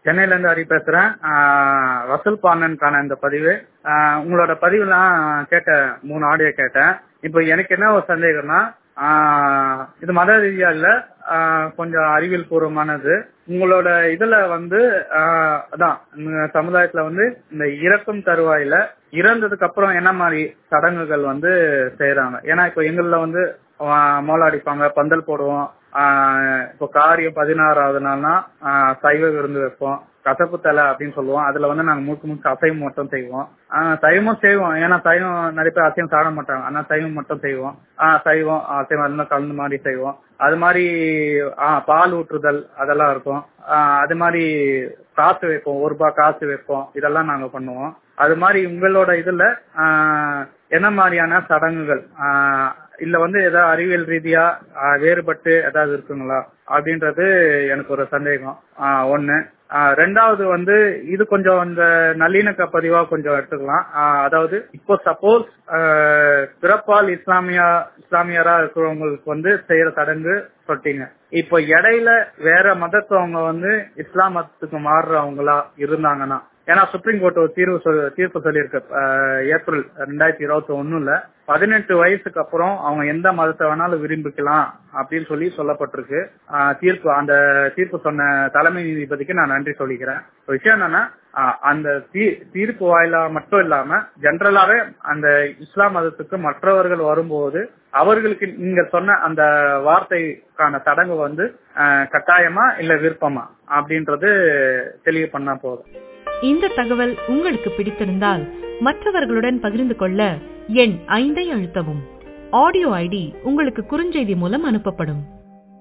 சென்னையில இருந்து ஹரி பேசுறேன் ஆஹ் வசூல் பாண்டனுக்கான இந்த பதிவு ஆஹ் உங்களோட பதிவுலாம் கேட்ட மூணு ஆடியோ கேட்டேன் இப்போ எனக்கு என்ன ஒரு சந்தேகம்னா ஆஹ் இது மத ரீதியா இல்ல ஆஹ் கொஞ்சம் அறிவியல் பூர்வமானது உங்களோட இதுல வந்து ஆஹ் அதான் இந்த சமுதாயத்துல வந்து இந்த இறக்கும் தருவாயில இறந்ததுக்கு அப்புறம் என்ன மாதிரி சடங்குகள் வந்து செய்யறாங்க ஏன்னா இப்போ எங்கள்ல வந்து ஆஹ் மோளம் அடிப்பாங்க பந்தல் போடுவோம் ஆஹ் இப்போ காரியம் பதினாறாவது நாள்னா ஆஹ் சைவ விருந்து வைப்போம் கசப்பு தலை அப்படின்னு சொல்லுவோம் அதுல வந்து நாங்க முழுக்க முழுக்க அசைவம் மட்டும் செய்வோம் ஆஹ் சைவமும் செய்வோம் ஏன்னா சைவம் நிறைய பேர் அசைவம் சாப்பிட மாட்டாங்க ஆனா சைவம் மட்டும் செய்வோம் ஆஹ் சைவம் அசைவம் அதெல்லாம் கலந்து மாதிரி செய்வோம் அது மாதிரி ஆஹ் பால் ஊற்றுதல் அதெல்லாம் இருக்கும் ஆஹ் அது மாதிரி காசு வைப்போம் ஒரு ரூபாய் காசு வைப்போம் இதெல்லாம் நாங்க பண்ணுவோம் அது மாதிரி உங்களோட இதுல ஆஹ் என்ன மாதிரியான சடங்குகள் ஆஹ் இல்ல வந்து ஏதாவது அறிவியல் ரீதியா ஆஹ் வேறுபட்டு ஏதாவது இருக்குங்களா அப்படின்றது எனக்கு ஒரு சந்தேகம் ஆஹ் ஒண்ணு ஆஹ் ரெண்டாவது வந்து இது கொஞ்சம் இந்த நல்லிணக்க பதிவா கொஞ்சம் எடுத்துக்கலாம் ஆஹ் அதாவது இப்போ சப்போஸ் பிறப்பால் இஸ்லாமியா இஸ்லாமியரா இருக்கிறவங்களுக்கு வந்து செய்யற சடங்கு சொல்லிட்டீங்க இப்போ இடையில வேற மதத்தவங்க வந்து இஸ்லாம் மதத்துக்கு மாறுறவங்களா இருந்தாங்கன்னா ஏன்னா சுப்ரீம் கோர்ட் ஒரு தீர்வு சொல் தீர்ப்பு சொல்லியிருக்கு ஆஹ் ஏப்ரல் ரெண்டாயிரத்தி இருபத்தி ஒண்ணுல பதினெட்டு வயசுக்கு அப்புறம் அவங்க எந்த மதத்தை வேணாலும் விரும்பிக்கலாம் அப்படின்னு சொல்லி சொல்லப்பட்டிருக்கு ஆஹ் தீர்ப்பு அந்த தீர்ப்பு சொன்ன தலைமை நீதிபதிக்கு நான் நன்றி சொல்லிக்கிறேன் ஒரு விஷயம் என்னன்னா ஆஹ் அந்த தீ- தீர்ப்பு வாயிலா மட்டும் இல்லாம ஜென்ரலாவே அந்த இஸ்லாம் மதத்துக்கு மற்றவர்கள் வரும்போது அவர்களுக்கு நீங்க சொன்ன அந்த வார்த்தைக்கான சடங்கு வந்து ஆஹ் கட்டாயமா இல்ல விருப்பமா அப்படின்றது தெளிவு பண்ணா போதும் இந்த தகவல் உங்களுக்கு பிடித்திருந்தால் மற்றவர்களுடன் பகிர்ந்து கொள்ள எண் ஐந்தை அழுத்தவும் ஆடியோ ஐடி உங்களுக்கு குறுஞ்செய்தி மூலம் அனுப்பப்படும்